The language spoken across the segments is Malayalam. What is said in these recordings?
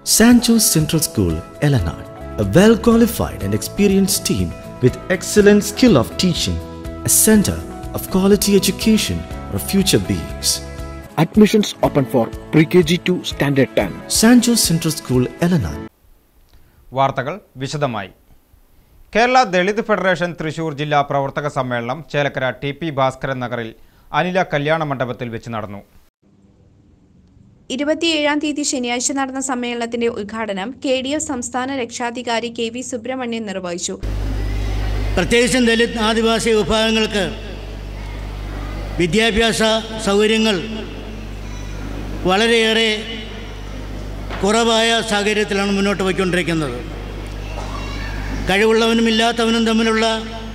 St. Joe's Central School, Eleanor, a well qualified and experienced team with excellent skill of teaching, a center of quality education for future beings. Admissions open for pre-KG to standard 10. St. Joe's Central School, Eleanor. വാർത്തകൾ വിശദമായി കേരള ദളിത് ഫെഡറേഷൻ തൃശൂർ ജില്ലാ പ്രവർത്തക സമ്മേളനം ചേലക്കര ടി പി ഭാസ്കരൻ നഗറിൽ അനില കല്യാണ മണ്ഡപത്തിൽ വെച്ച് നടന്നു ഇരുപത്തിയേഴാം തീയതി ശനിയാഴ്ച നടന്ന സമ്മേളനത്തിന്റെ ഉദ്ഘാടനം കെ ഡി എഫ് സംസ്ഥാന രക്ഷാധികാരി കെ വി സുബ്രഹ്മണ്യൻ നിർവഹിച്ചു പ്രത്യേകിച്ചും ദലിത് ആദിവാസി വിഭാഗങ്ങൾക്ക് വിദ്യാഭ്യാസ സൗകര്യങ്ങൾ വളരെയേറെ കുറവായ സാഹചര്യത്തിലാണ് മുന്നോട്ട് പോയിക്കൊണ്ടിരിക്കുന്നത് കഴിവുള്ളവനും ഇല്ലാത്തവനും തമ്മിലുള്ള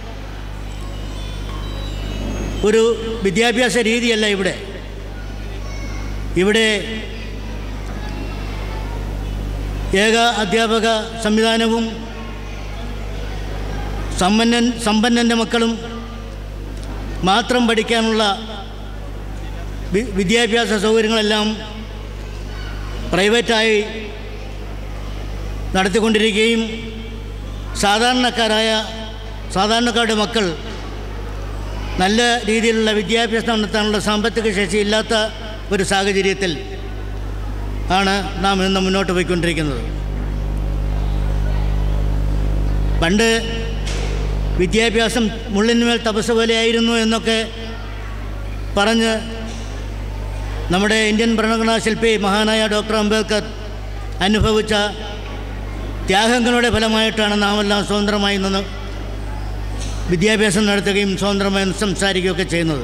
ഒരു വിദ്യാഭ്യാസ രീതിയല്ല ഇവിടെ ഇവിടെ ഏക അധ്യാപക സംവിധാനവും സമ്പന്നൻ സമ്പന്നൻ്റെ മക്കളും മാത്രം പഠിക്കാനുള്ള വി- വിദ്യാഭ്യാസ സൗകര്യങ്ങളെല്ലാം പ്രൈവറ്റായി നടത്തിക്കൊണ്ടിരിക്കുകയും സാധാരണക്കാരായ സാധാരണക്കാരുടെ മക്കൾ നല്ല രീതിയിലുള്ള വിദ്യാഭ്യാസം നടത്താനുള്ള സാമ്പത്തിക ശേഷി ഇല്ലാത്ത ഒരു സാഹചര്യത്തിൽ ആണ് നാം ഇന്ന് മുന്നോട്ട് പോയിക്കൊണ്ടിരിക്കുന്നത് പണ്ട് വിദ്യാഭ്യാസം മുള്ളിന്മേൽ തപസ് പോലെയായിരുന്നു എന്നൊക്കെ പറഞ്ഞ് നമ്മുടെ ഇന്ത്യൻ ഭരണഘടനാ ശില്പി മഹാനായ ഡോക്ടർ അംബേദ്കർ അനുഭവിച്ച ത്യാഗങ്ങളുടെ ഫലമായിട്ടാണ് നാം എല്ലാം സ്വതന്ത്രമായി നിന്ന് വിദ്യാഭ്യാസം നടത്തുകയും സ്വതന്ത്രമായി സംസാരിക്കുകയൊക്കെ ചെയ്യുന്നത്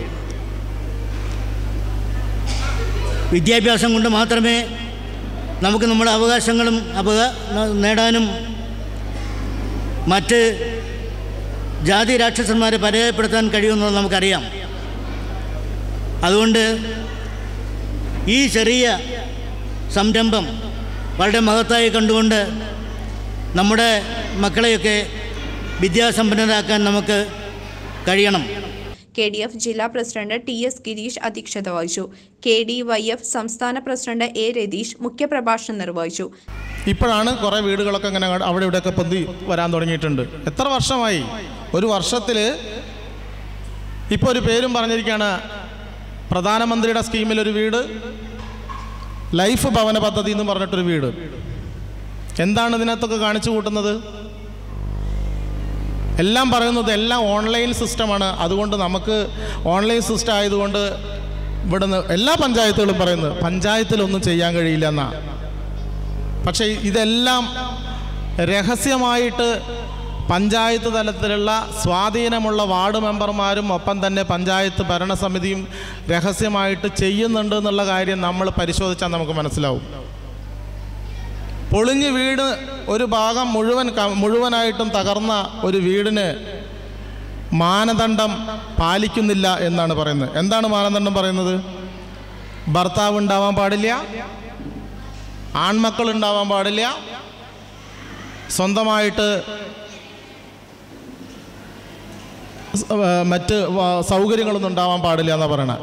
വിദ്യാഭ്യാസം കൊണ്ട് മാത്രമേ നമുക്ക് നമ്മുടെ അവകാശങ്ങളും അവകാ നേടാനും മറ്റ് ജാതി രാക്ഷസന്മാരെ പരാജയപ്പെടുത്താൻ കഴിയുമെന്നത് നമുക്കറിയാം അതുകൊണ്ട് ഈ ചെറിയ സംരംഭം വളരെ മഹത്തായി കണ്ടുകൊണ്ട് നമ്മുടെ മക്കളെയൊക്കെ വിദ്യാസമ്പന്നരാക്കാൻ നമുക്ക് കഴിയണം കെ ഡി എഫ് ജില്ലാ പ്രസിഡന്റ് ടി എസ് ഗിരീഷ് അധ്യക്ഷത വഹിച്ചു കെ ഡി വൈ എഫ് സംസ്ഥാന പ്രസിഡന്റ് എ രതീഷ് മുഖ്യപ്രഭാഷണം നിർവഹിച്ചു ഇപ്പോഴാണ് കുറേ വീടുകളൊക്കെ ഇങ്ങനെ അങ്ങട് അവിടെ ഇവിടെയൊക്കെ പൊന്തി വരാൻ തുടങ്ങിയിട്ടുണ്ട് എത്ര വർഷമായി ഒരു വർഷത്തിൽ ഇപ്പോൾ ഒരു പേരും പറഞ്ഞിരിക്കുകയാണ് പ്രധാനമന്ത്രിയുടെ സ്കീമിൽ ഒരു വീട് ലൈഫ് ഭവന പദ്ധതി എന്ന് പറഞ്ഞിട്ടൊരു വീട് എന്താണ് ഇതിനകത്തൊക്കെ കാണിച്ചു കൂട്ടുന്നത് എല്ലാം പറയുന്നത് എല്ലാം ഓൺലൈൻ സിസ്റ്റമാണ് അതുകൊണ്ട് നമുക്ക് ഓൺലൈൻ സിസ്റ്റം ആയതുകൊണ്ട് ഇവിടുന്ന് എല്ലാ പഞ്ചായത്തുകളും പറയുന്നത് പഞ്ചായത്തിലൊന്നും ചെയ്യാൻ കഴിയില്ല എന്നാ പക്ഷേ ഇതെല്ലാം രഹസ്യമായിട്ട് പഞ്ചായത്ത് തലത്തിലുള്ള സ്വാധീനമുള്ള വാർഡ് മെമ്പർമാരും ഒപ്പം തന്നെ പഞ്ചായത്ത് ഭരണസമിതിയും രഹസ്യമായിട്ട് ചെയ്യുന്നുണ്ട് എന്നുള്ള കാര്യം നമ്മൾ പരിശോധിച്ചാൽ നമുക്ക് മനസ്സിലാവും പൊളിഞ്ഞ് വീട് ഒരു ഭാഗം മുഴുവൻ ക- മുഴുവനായിട്ടും തകർന്ന ഒരു വീടിന് മാനദണ്ഡം പാലിക്കുന്നില്ല എന്നാണ് പറയുന്നത് എന്താണ് മാനദണ്ഡം പറയുന്നത് ഭർത്താവ് ഉണ്ടാവാൻ പാടില്ല ആൺമക്കൾ ഉണ്ടാവാൻ പാടില്ല സ്വന്തമായിട്ട് സ- ആ, മറ്റ് വ- സൗകര്യങ്ങളൊന്നും ഉണ്ടാവാൻ പാടില്ല എന്നാണ് പറയണത്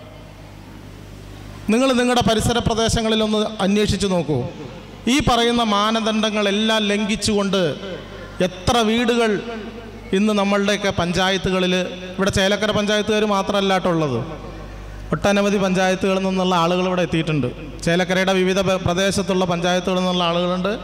നിങ്ങൾ നിങ്ങളുടെ പരിസര പ്രദേശങ്ങളിലൊന്ന് അന്വേഷിച്ച് നോക്കൂ ഈ പറയുന്ന മാനദണ്ഡങ്ങളെല്ലാം ലംഘിച്ചുകൊണ്ട് എത്ര വീടുകൾ ഇന്ന് നമ്മളുടെയൊക്കെ പഞ്ചായത്തുകളിൽ ഇവിടെ ചേലക്കര പഞ്ചായത്തുകാർ മാത്രമല്ല കേട്ടോ ഉള്ളത് ഒട്ടനവധി പഞ്ചായത്തുകളിൽ നിന്നുള്ള ആളുകൾ ഇവിടെ എത്തിയിട്ടുണ്ട് ചേലക്കരയുടെ വിവിധ പ്ര- പ്രദേശത്തുള്ള പഞ്ചായത്തുകളിൽ നിന്നുള്ള ആളുകളുണ്ട്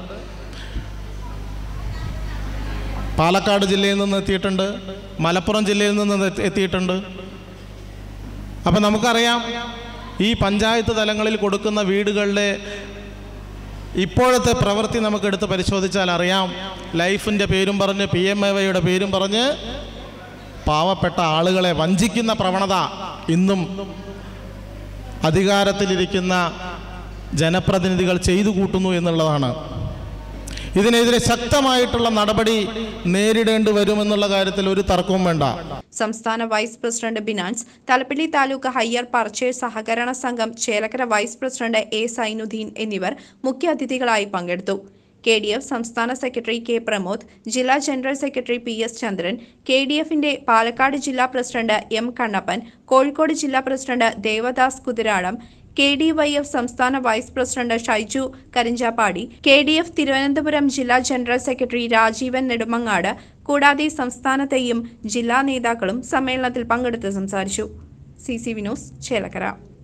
പാലക്കാട് ജില്ലയിൽ നിന്ന് എത്തിയിട്ടുണ്ട് മലപ്പുറം ജില്ലയിൽ നിന്ന് എത്തി- എത്തിയിട്ടുണ്ട് അപ്പം നമുക്കറിയാം ഈ പഞ്ചായത്ത് തലങ്ങളിൽ കൊടുക്കുന്ന വീടുകളിലെ ഇപ്പോഴത്തെ പ്രവൃത്തി നമുക്ക് എടുത്ത് പരിശോധിച്ചാൽ അറിയാം ലൈഫിൻ്റെ പേരും പറഞ്ഞ് പി എം എ വൈയുടെ പേരും പറഞ്ഞ് പാവപ്പെട്ട ആളുകളെ വഞ്ചിക്കുന്ന പ്രവണത ഇന്നും അധികാരത്തിലിരിക്കുന്ന ജനപ്രതിനിധികൾ ചെയ്തു കൂട്ടുന്നു എന്നുള്ളതാണ് ഇതിനെതിരെ ശക്തമായിട്ടുള്ള നടപടി നേരിടേണ്ടി വരുമെന്നുള്ള കാര്യത്തിൽ ഒരു തർക്കവും വേണ്ട സംസ്ഥാന വൈസ് പ്രസിഡന്റ് ബിനാൻസ് തലപ്പിള്ളി താലൂക്ക് ഹയ്യർ പർച്ചേസ് സഹകരണ സംഘം Chelakkara vice president A Sainudeen എന്നിവർ മുഖ്യാതിഥികളായി പങ്കെടുത്തു കെ ഡി എഫ് സംസ്ഥാന സെക്രട്ടറി കെ പ്രമോദ് ജില്ലാ general secretary P S Chandran K D എഫിന്റെ പാലക്കാട് ജില്ലാ പ്രസിഡന്റ് എം കണ്ണപ്പൻ കോഴിക്കോട് ജില്ലാ president Devadas Kuthiradam K D Y F സംസ്ഥാന vice president Shaiju Karinchappady K D F Thiruvananthapuram ജില്ലാ ജനറൽ സെക്രട്ടറി രാജീവൻ നെടുമങ്ങാട് കൂടാതെ സംസ്ഥാനത്തെയും ജില്ലാ നേതാക്കളും സമ്മേളനത്തിൽ പങ്കെടുത്ത് സംസാരിച്ചു സി സി വിനോസ് ചേലക്കര